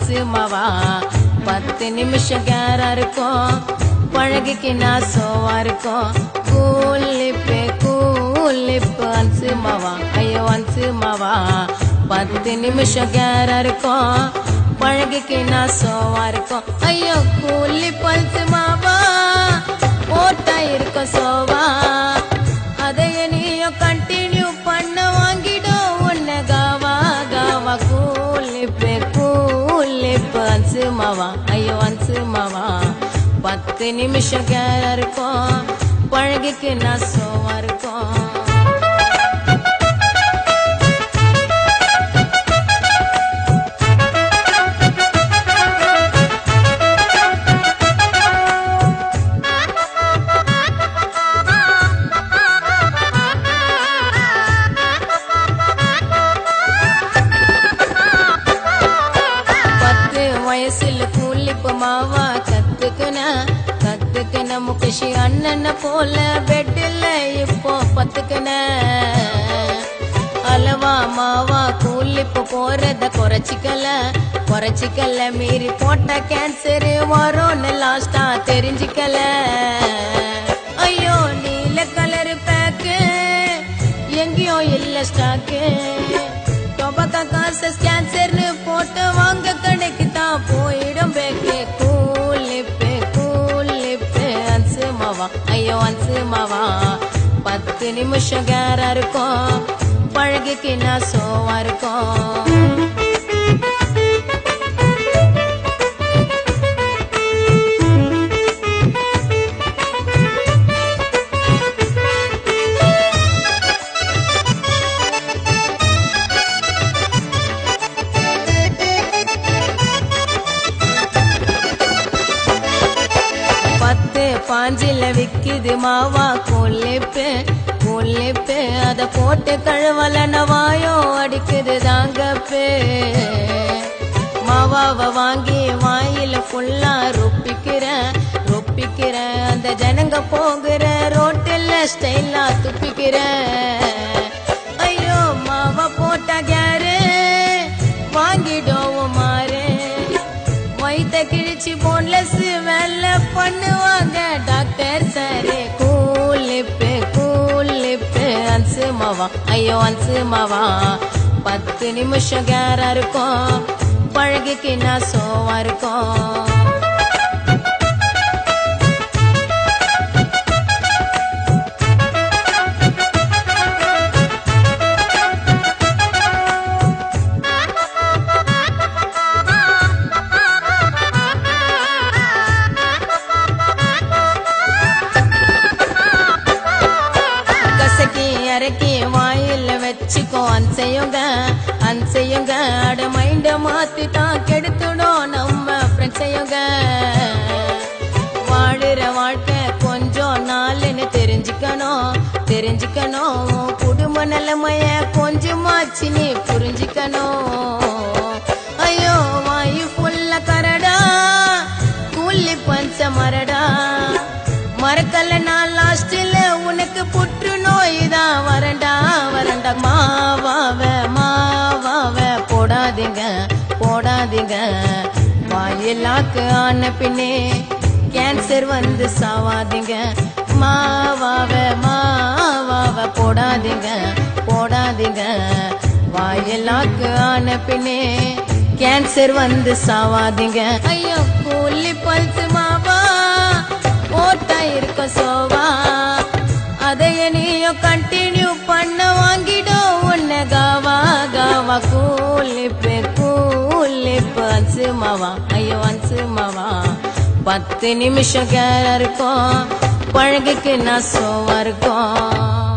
அன்சு மாவா பத்து நிமிஷம் கேரா இருக்கும் பழகிக்கு நான் சோவா இருக்கும் கூலிப்பு கூலிப்பு அன்சு மாவா ஐயோ அன்சு மாவா பத்து நிமிஷம் கேரா இருக்கும் பழகிக்கு நான் சோவா இருக்கும் ஐயோ கூலி பல்சு மாவா ஓட்டா இருக்கும் சோவா அதைய நீயும் கண்டினியூ பண்ண வாங்கிடும் உன்னை காவா காவா கூலிப்பு கூலிப்பு அன்சு மாவா ஐயோ அன்சு மாவா பத்து நிமிஷம் கேர இருக்கும் பழகிக்கு நான் சோவா இருக்கும் பத்து வயசுல கூலிப்பு மாவா கத்துக்குன கத்துக்குன முகஷி அண்ணன போல பெட்டில் இப்போ பத்துக்குன அலவா மாவா கூலிப்பு போறத குறைச்சிக்கல குறைச்சிக்கல மீறி போட்ட கேன்சர் வரும்னு லாஸ்டா தெரிஞ்சுக்கல ஐயோ நீல கலர் பேக்கு எங்கேயோ இல்ல ஸ்டாக்கு டொபக்கா காசு கேன்சர்னு போட்டு வாங்க கடைக்கு தான் போயிடும் பேக்கு கூலிப்பு கூலிப்பு அன்சு மாவா ஐயோ அன்சு மாவா பத்து நிமிஷம் கேரா இருக்கும் பழகிக்கு நான் சோவா இருக்கும் பத்து பாஞ்சில விக்குது மாவா கொல்லிப்பு கொல்லிப்பு அத போட்டு கழுவலன வாயோ அடிக்குது தாங்கப்பு மாவாவை வாங்கி வாயில ஃபுல்லா ரொப்பிக்கிறேன் ரொப்பிக்கிறேன் அந்த ஜனங்க போகிற ரோட்டில் ஸ்டைலா துப்பிக்கிறேன் ஐயோ மாவா போட்டா கேரு வாங்கிடுவோம் மாறு வயித்த கிழிச்சு போன்லெஸ் வேலை பண்ணுவாங்க டாக்டர் சரே கூலிப்பு கூலிப்பு அன்சு மாவா ஐயோ அன்சு மாவா பத்து நிமிஷம் கேரா இருக்கும் பழகிக்கு நான் சோவா இருக்கும் கசக்கி இறக்கி வாயில வச்சுக்கோ அன்சையுங்க அன்சையுங்க அட மைண்ட மாத்தி தான் கெடுத்துடும் நம்ம ஃப்ரெண்ட்ஸையுங்க வாழுற வாழ்க்கை கொஞ்சம் நாளுன்னு தெரிஞ்சுக்கணும் தெரிஞ்சுக்கணும் உன் குடும்ப நிலைமைய கொஞ்சமாச்சு நீ புரிஞ்சுக்கணும் ஐயோ வாயு ஃபுல்ல கரடா கூலி பஞ்ச மரடா மறக்கல நான் லாஸ்டில் உனக்கு புற்று நோய் தான் வரண்டா வரண்டா மாவாவ மாவாவ போடாதீங்க போடாதீங்க வாயிலாக்கு ஆன பின்னே கேன்சர் வந்து சாவாதீங்க மாவாவ மாவாவ போடாதீங்க போடாதீங்க வாயிலாக்கு ஆன பின்னே கேன்சர் வந்து சாவாதீங்க ஐயோ கூலி பல்சு மாவா ஓட்டா இருக்க சோவா அதைய நீயும் கண்டினியூ பண்ண வாங்கிடும் உன்னை காவா காவா கூலிப்பு கூலிப்பு அன்சு மாவா ஐயோ அன்சு மாவா பத்து நிமிஷம் கேர இருக்கும் பழகுக்கு நான் சோவா இருக்கும்